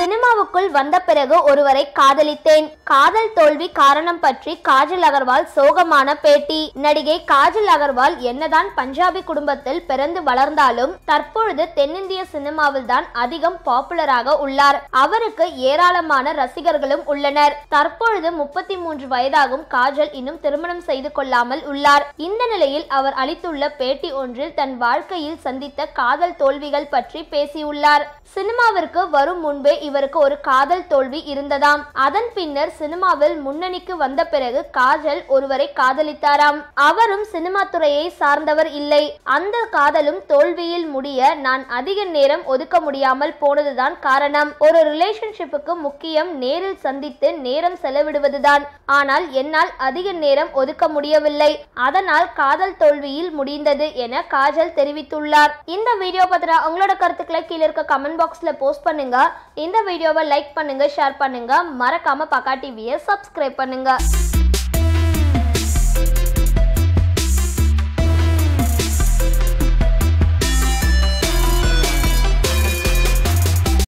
சினிமாவுக்குள் வந்த பிறகு ஒருவரை காதலித்தேன் காதல் தோல்வி காரணம் பற்றி காஜல் அகர்வால் சோகமான பேட்டி நடிகை காஜல் அகர்வால் என்னதான் பஞ்சாபி குடும்பத்தில் பிறந்து வளர்ந்தாலும் தற்பொழுது தென்னிந்திய சினிமாவில் தான் அதிகம் பாப்புலராக உள்ளார் அவருக்கு ஏராளமான ரசிகர்களும் உள்ளனர் தற்பொழுது முப்பத்தி மூன்று வயதாகும் காஜல் இன்னும் திருமணம் செய்து கொள்ளாமல் உள்ளார் இந்த நிலையில் அவர் அளித்துள்ள பேட்டி ஒன்றில் தன் வாழ்க்கையில் சந்தித்த காதல் தோல்விகள் பற்றி பேசியுள்ளார் சினிமாவிற்கு வரும் முன்பே இவருக்கு ஒரு காதல் தோல்வி இருந்ததாம் அதன் பின்னர் சினிமாவில் முன்னணிக்கு வந்த பிறகு காஜல் ஒருவரை காதலித்தாராம் அவரும் சினிமா துறையை சார்ந்தவர் இல்லை அந்த காதலும் தோல்வியில் முடிய நான் அதிக நேரம் ஒதுக்க முடியாமல் போனதுதான் காரணம் ஒரு ரிலேஷன்ஷிப்புக்கு முக்கியம் நேரில் சந்தித்து நேரம் செலவிடுவதுதான் ஆனால் என்னால் அதிக நேரம் ஒதுக்க முடியவில்லை அதனால் காதல் தோல்வியில் முடிந்தது என காஜல் தெரிவித்துள்ளார் இந்த வீடியோ பத்தின உங்களோட கருத்துக்களை கீழே இருக்க கமெண்ட் பாக்ஸ்ல போஸ்ட் பண்ணுங்க இந்த வீடியோவை லைக் பண்ணுங்க ஷேர் பண்ணுங்க மறக்காம பக்கா டிவியை சப்ஸ்கிரைப் பண்ணுங்க